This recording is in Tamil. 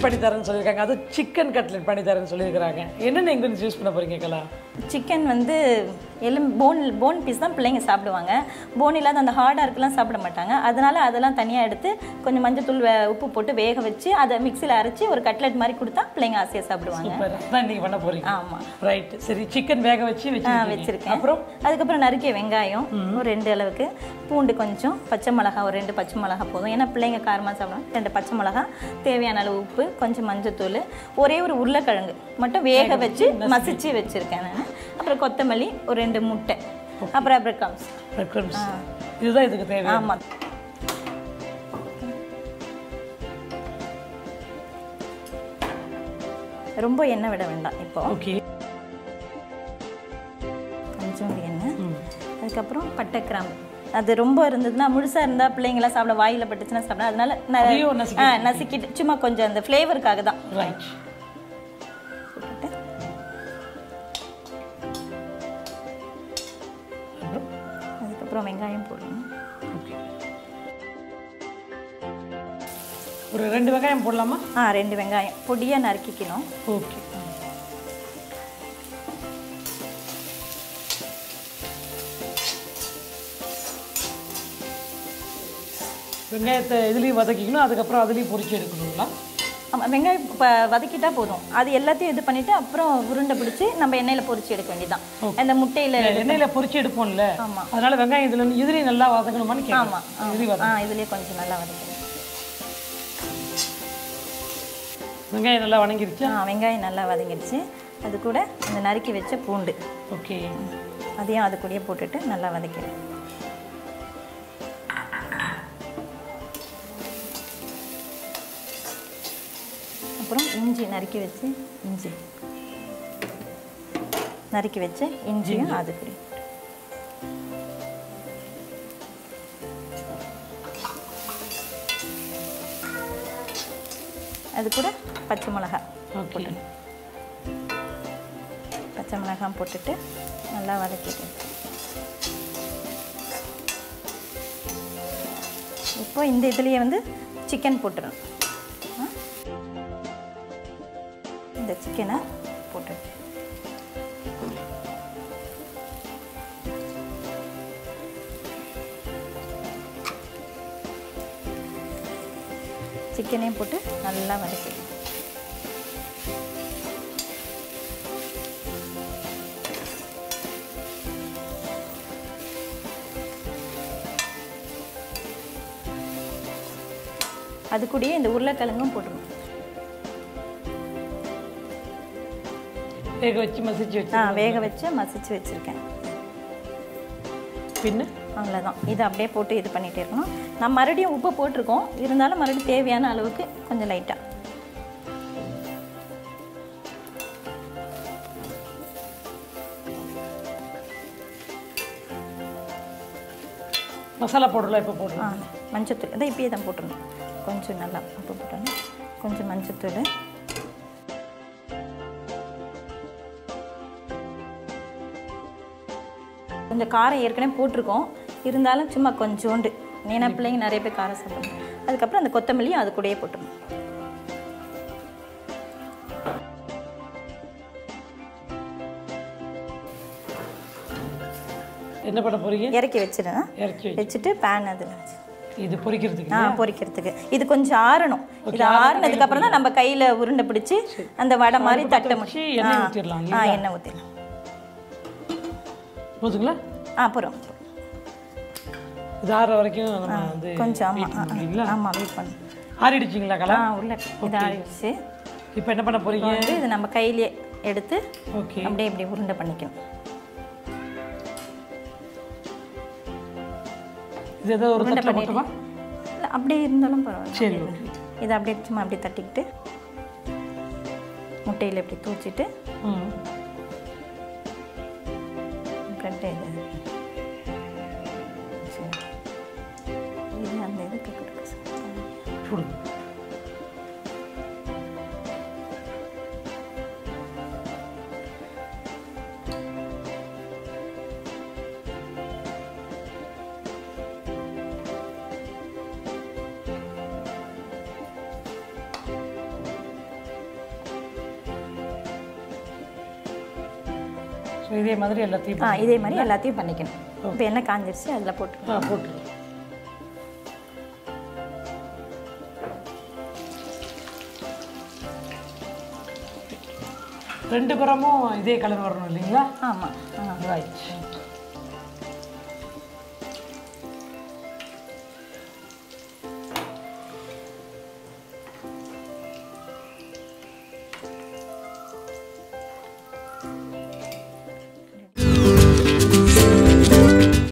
கட்லெட் பண்ணி தரேன்னு சொல்லியிருக்காங்க அது சிக்கன் கட்லெட் பண்ணி தரேன்னு சொல்லியிருக்காங்க என்னென்ன இன்க்ரீடியன்ஸ் யூஸ் பண்ண போறீங்க கலா சிக்கன் வந்து எலும் போன் போன் பீஸ் தான் பிள்ளைங்க சாப்பிடுவாங்க போன் இல்லாத அந்த ஹார்டாக இருக்கலாம் சாப்பிட மாட்டாங்க அதனால அதெல்லாம் தனியாக எடுத்து கொஞ்சம் மஞ்சத்தூள் வே- உப்பு போட்டு வேக வச்சு அதை மிக்சியில் அரைச்சி ஒரு கட்லெட் மாதிரி கொடுத்தா பிள்ளைங்க ஆசையாக சாப்பிடுவாங்க சூப்பர் அதான் இன்னைக்கு பண்ண போறீங்க ஆமாம் ரைட் சரி சிக்கன் வேக வச்சு ஆ வச்சிருக்கீங்க வச்சுருக்கேன் அப்புறம் அதுக்கப்புறம் நறுக்கிய வெங்காயம் ஒரு ரெண்டு அளவுக்கு பூண்டு கொஞ்சம் பச்சை மிளகா ஒரு ரெண்டு பச்சை மிளகா போதும் ஏன்னா பிள்ளைங்க காரமாக சாப்பிடுவாங்க ரெண்டு பச்சை மிளகா தேவையான அளவு உப்பு கொஞ்சம் மஞ்சத்தூள் ஒரே ஒரு உருளைக்கிழங்கு மட்டும் வேக வச்சு மசிச்சு வச்சுருக்கேன் நான் அப்புறம் கொத்தமல்லி ஒரு ரெண்டு முட்டை அப்புறம் அப்புறம் கம்ஸ் breadcrumbs. இதுதான் இதுக்கு தேவை ஆமாம் ரொம்ப எண்ணெய் விட வேண்டாம் இப்போ ஓகே கொஞ்சோண்டு எண்ணெய் அதுக்கப்புறம் பட்டை கிராம்பு அது ரொம்ப இருந்ததுன்னா முழுசாக இருந்தால் பிள்ளைங்களாம் சாப்பிட வாயில் பட்டுச்சுன்னா சாப்பிட அதனால நான் அதையும் நசுக்கி ஆ நசுக்கிட்டு சும்மா கொஞ்சம் அந்த ஃப்ளேவருக்காக தான் ரைட் போட்டுட்டு அதுக்கப்புறம் வெங்காயம் போடணும் ஓகே ஒரு ரெண்டு வெங்காயம் போடலாமா ஆ ரெண்டு வெங்காயம் பொடியாக நறுக்கிக்கணும் ஓகே வெங்காயத்தை இதுலேயும் வதக்கிக்கணும் அதுக்கப்புறம் அதுலேயும் பொரிச்சு எடுக்கணுங்களா ஆமாம் வெங்காயம் இப்போ வதக்கிட்டா போதும் அது எல்லாத்தையும் இது பண்ணிவிட்டு அப்புறம் உருண்டை பிடிச்சி நம்ம எண்ணெயில் பொரிச்சு எடுக்க வேண்டியதான் அந்த முட்டையில் எண்ணெயில பொரிச்சு எடுப்போம்ல ஆமா. அதனால வெங்காயம் இதுல இருந்து இதுலயும் நல்லா வதக்கணுமான்னு ஆமாம் கேட்கலாம் இதுலயும் ஆ வதக்கணும் இதுலேயே கொஞ்சம் நல்லா வதக்கணும் வெங்காயம் நல்லா வணங்கிருச்சு ஆ வெங்காயம் நல்லா வதங்கிடுச்சு அது கூட அந்த நறுக்கி வச்ச பூண்டு ஓகே அதையும் அது கூடயே போட்டுட்டு நல்லா வதக்கிடும் அப்புறம் இஞ்சி நறுக்கி வச்சு இஞ்சி நறுக்கி வச்ச இஞ்சியும் அது கூட அது கூட பச்சை மிளகாய் ஓகே பச்சை மிளகாய் போட்டுட்டு நல்லா வதக்கிட்டு இப்போ இந்த இதுலேயே வந்து சிக்கன் போட்டுறோம் ஆ? இந்த சிக்கனை போட்டு சிக்கனையும் போட்டு நல்லா வதக்கிடணும் அது கூடயே இந்த உருளைக்கிழங்கும் போட்டுருணும் வேக வச்சு மசிச்சு வச்சு ஆ வேக வச்சு மசிச்சு வச்சுருக்கேன் பின்ன அவ்வளோதான் இதை அப்படியே போட்டு இது பண்ணிகிட்டே இருக்கணும் நான் மறுபடியும் உப்பு போட்டிருக்கோம் இருந்தாலும் மறுபடியும் தேவையான அளவுக்கு கொஞ்சம் லைட்டாக மசாலா பவுடர்லாம் இப்போ ஆ போடுறோம் மஞ்சத்தூள் இதை இப்பயே தான் போட்டுருணும் கொஞ்சம் நல்லா உப்பு போட்டணும் கொஞ்சம் மஞ்சத்தூள் கொஞ்சம் காரம் ஏற்கனவே போட்டிருக்கோம் இருந்தாலும் சும்மா கொஞ்சோண்டு ஏன்னா பிள்ளைங்க நிறைய பேர் காரம் சாப்பிடுவாங்க அதுக்கப்புறம் அந்த கொத்தமல்லியும் அது கூடயே போட்டுருணும் என்ன பண்ண போறீங்க இறக்கி வச்சிடுறேன் இறக்கி வச்சு வச்சுட்டு பேன் அதில் வச்சு இது பொரிக்கிறதுக்கு ஆ பொரிக்கிறதுக்கு இது கொஞ்சம் ஆறணும் இது ஆறுனதுக்கு அப்புறம் தான் நம்ம கையில உருண்டை பிடிச்சி அந்த வடை மாதிரி தட்ட வச்சு முடியும் எண்ணெய் ஊற்றிடலாம் ஆ எண்ணெய் ஊற்றிடலாம் போதுங்களா ஆ அப்புறம் இது ஆற வரைக்கும் நம்ம வந்து கொஞ்சம் wait ஆமாம் பண்ணணும் இல்லைங்களா ஆமாம் வெயிட் பண்ணு ஆறிடுச்சிங்களா ஆ கலா உள்ள இது ஆறிடுச்சு இப்போ என்ன பண்ண போறீங்க வந்து இது நம்ம கையிலே எடுத்து ஓகே அப்படியே இப்படி உருண்டை பண்ணிக்கணும் இது ஏதோ ஒரு தட்டில் போட்டுமா இல்லை அப்படியே இருந்தாலும் பரவாயில்ல சரி அப்படியே ஓகே இதை அப்படியே சும்மா அப்படியே தட்டிக்கிட்டு முட்டையில் இப்படி தூச்சிட்டு ம் ப்ரெட்டை இது சரி. இது அந்த இதுக்கு கொடுக்க சொல்லுங்க. போடுங்க இதே மாதிரி எல்லாத்தையும் ஆ இதே மாதிரி எல்லாத்தையும் பண்ணிக்கணும் இப்போ எண்ணெய் காஞ்சிருச்சு அதில் போட்டு ஆ போட்டு ரெண்டு புறமும் இதே கலர் வரணும் இல்லைங்களா ஆமாம் ஆ ரைட்